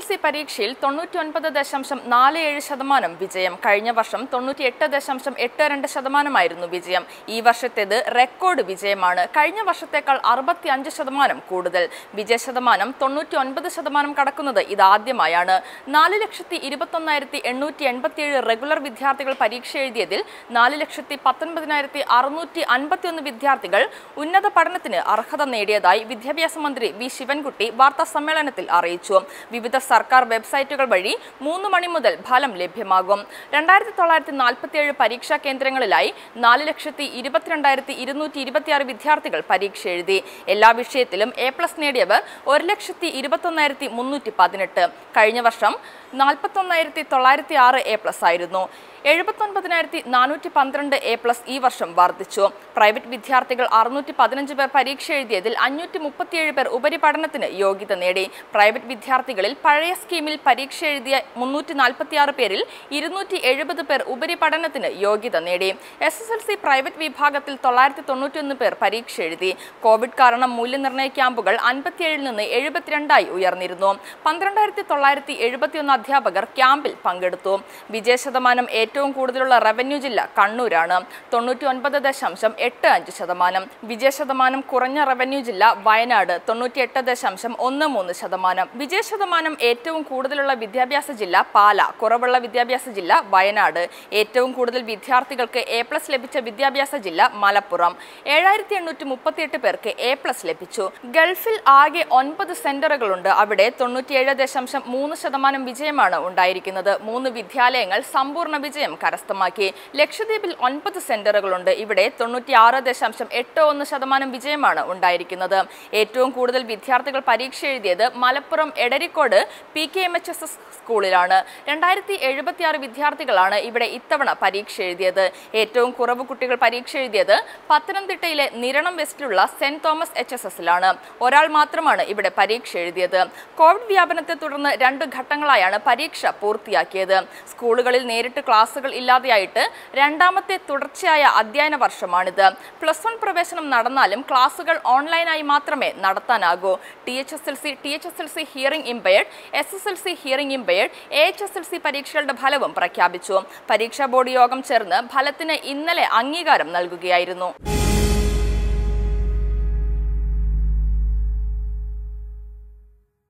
C പരീക്ഷയിൽ തൊണ്ണൂറ്റി ഒൻപത് ദശാംശം നാല് ഏഴ് ശതമാനം വിജയം കഴിഞ്ഞ വർഷം തൊണ്ണൂറ്റി എട്ട് ദശാംശം എട്ട് രണ്ട് ശതമാനമായിരുന്നു വിജയം ഈ വർഷത്തേത് റെക്കോർഡ് വിജയമാണ് കഴിഞ്ഞ വർഷത്തേക്കാൾ അറുപത്തി അഞ്ച് ശതമാനം കൂടുതൽ വിജയ ശതമാനം തൊണ്ണൂറ്റി ഒൻപത് ശതമാനം കടക്കുന്നത് ഇതാദ്യമായാണ് നാല് ലക്ഷത്തി ഇരുപത്തൊന്നായിരത്തി എണ്ണൂറ്റി എൺപത്തിയേഴ് റെഗുലർ വിദ്യാർത്ഥികൾ പരീക്ഷ എഴുതിയതിൽ നാല് ലക്ഷത്തി പത്തൊൻപതിനായിരത്തി അറുന്നൂറ്റി അൻപത്തിയൊന്ന് വിദ്യാർത്ഥികൾ ഉന്നത പഠനത്തിന് അർഹത നേടിയതായി വിദ്യാഭ്യാസ മന്ത്രി വി ശിവൻകുട്ടി വാർത്താ സമ്മേളനത്തിൽ അറിയിച്ചു വിവിധ സർക്കാർ വെബ്സൈറ്റുകൾ വഴി മൂന്ന് മണി മുതൽ ഫലം ലഭ്യമാകും രണ്ടായിരത്തി തൊള്ളായിരത്തി നാൽപ്പത്തിയേഴ് പരീക്ഷാ കേന്ദ്രങ്ങളിലായി നാല് ലക്ഷത്തി ഇരുപത്തിരണ്ടായിരത്തി ഇരുന്നൂറ്റി ഇരുപത്തിയാറ് വിദ്യാർത്ഥികൾ പരീക്ഷ എഴുതി എല്ലാ വിഷയത്തിലും എ പ്ലസ് നേടിയവർ ഒരു ലക്ഷത്തി ഇരുപത്തൊന്നായിരത്തി മുന്നൂറ്റി പതിനെട്ട് കഴിഞ്ഞ വർഷം നാൽപ്പത്തൊന്നായിരത്തി തൊള്ളായിരത്തി ആറ് എ പ്ലസ് ആയിരുന്നു എഴുപത്തൊൻപതിനായിരത്തി നാനൂറ്റി പന്ത്രണ്ട് എ പ്ലസ് ഈ വർഷം വർദ്ധിച്ചു പ്രൈവറ്റ് വിദ്യാർത്ഥികൾ അറുന്നൂറ്റി പതിനഞ്ച് പേർ പരീക്ഷ എഴുതിയതിൽ അഞ്ഞൂറ്റി മുപ്പത്തിയേഴ് പേർ ഉപരിപഠനത്തിന് യോഗ്യത നേടി പ്രൈവറ്റ് വിദ്യാർത്ഥികളിൽ പഴയ സ്കീമിൽ പരീക്ഷ എഴുതിയ മുന്നൂറ്റി നാൽപ്പത്തിയാറ് പേരിൽ ഇരുന്നൂറ്റി എഴുപത് പേർ ഉപരിപഠനത്തിന് യോഗ്യത നേടി S S L C private വിഭാഗത്തിൽ തൊള്ളായിരത്തി തൊണ്ണൂറ്റിയൊന്ന് പേർ പരീക്ഷ എഴുതി കോവിഡ് കാരണം മൂല്യനിർണ്ണയ ക്യാമ്പുകൾ അൻപത്തിയേഴിൽ നിന്ന് എഴുപത്തിരണ്ടായി ഉയർന്നിരുന്നു പന്ത്രണ്ടായിരത്തി തൊള്ളായിരത്തി എഴുപത്തിയൊന്ന് അധ്യാപകർ ക്യാമ്പിൽ പങ്കെടുത്തു വിജയശതമാനം ഏറ്റവും കൂടുതലുള്ള റവന്യൂ ജില്ല കണ്ണൂരാണ് തൊണ്ണൂറ്റി ഒൻപത് ദശാംശം എട്ട് അഞ്ച് ശതമാനം വിജയശതമാനം കുറഞ്ഞ റവന്യൂ ജില്ല വയനാട് തൊണ്ണൂറ്റി എട്ട് ദശാംശം ഒന്ന് മൂന്ന് ശതമാനം വിജയശതമാനം ഏറ്റവും കൂടുതലുള്ള വിദ്യാഭ്യാസ ജില്ല പാല കുറവുള്ള വിദ്യാഭ്യാസ ജില്ല വയനാട് ഏറ്റവും കൂടുതൽ വിദ്യാർത്ഥികൾക്ക് എ പ്ലസ് ലഭിച്ച വിദ്യാഭ്യാസ ജില്ല മലപ്പുറം ഏഴായിരത്തി എണ്ണൂറ്റി മുപ്പത്തിയെട്ട് പേർക്ക് എ പ്ലസ് ലഭിച്ചു ഗൾഫിൽ ആകെ ഒൻപത് സെന്ററുകളുണ്ട് അവിടെ തൊണ്ണൂറ്റിയേഴ് ദശാംശം മൂന്ന് ശതമാനം വിജയമാണ് ഉണ്ടായിരിക്കുന്നത് മൂന്ന് വിദ്യാലയങ്ങൾ സമ്പൂർണ്ണ വിജയം കരസ്ഥമാക്കി ലക്ഷദ്വീപിൽ ഒൻപത് സെന്ററുകളുണ്ട് ഇവിടെ തൊണ്ണൂറ്റിയാറ് ദശാംശം എട്ട് ഒന്ന് ശതമാനം വിജയമാണ് ഉണ്ടായിരിക്കുന്നത് ഏറ്റവും കൂടുതൽ വിദ്യാർത്ഥികൾ പരീക്ഷ എഴുതിയത് Malappuram Edarikode P K M H S S സ്കൂളിലാണ് രണ്ടായിരത്തി എഴുപത്തിയാറ് വിദ്യാർത്ഥികളാണ് ഇവിടെ ഇത്തവണ പരീക്ഷ എഴുതിയത് ഏറ്റവും കുറവ് കുട്ടികൾ പരീക്ഷ എഴുതിയത് പത്തനംതിട്ടയിലെ നിരണം വെസ്റ്റിലുള്ള സെന്റ് തോമസ് എച്ച് എസ് എസിലാണ് ഒരാൾ മാത്രമാണ് ഇവിടെ പരീക്ഷ എഴുതിയത് കോവിഡ് വ്യാപനത്തെ തുടർന്ന് രണ്ട് ഘട്ടങ്ങളായാണ് പരീക്ഷ പൂർത്തിയാക്കിയത് സ്കൂളുകളിൽ നേരിട്ട് ക്ലാസുകൾ ഇല്ലാതെയായിട്ട് രണ്ടാമത്തെ തുടർച്ചയായ അധ്യയന വർഷമാണിത് പ്ലസ് വൺ പ്രവേശനം നടന്നാലും ക്ലാസുകൾ ഓൺലൈനായി മാത്രമേ നടത്താനാകൂ T H S L C T H S L C hearing impaired S S L C hearing impaired A H S L C പരീക്ഷകളുടെ ഫലവും പ്രഖ്യാപിച്ചു പരീക്ഷാ ബോർഡ് യോഗം ചേർന്ന് ഫലത്തിന് ഇന്നലെ അംഗീകാരം നൽകുകയായിരുന്നു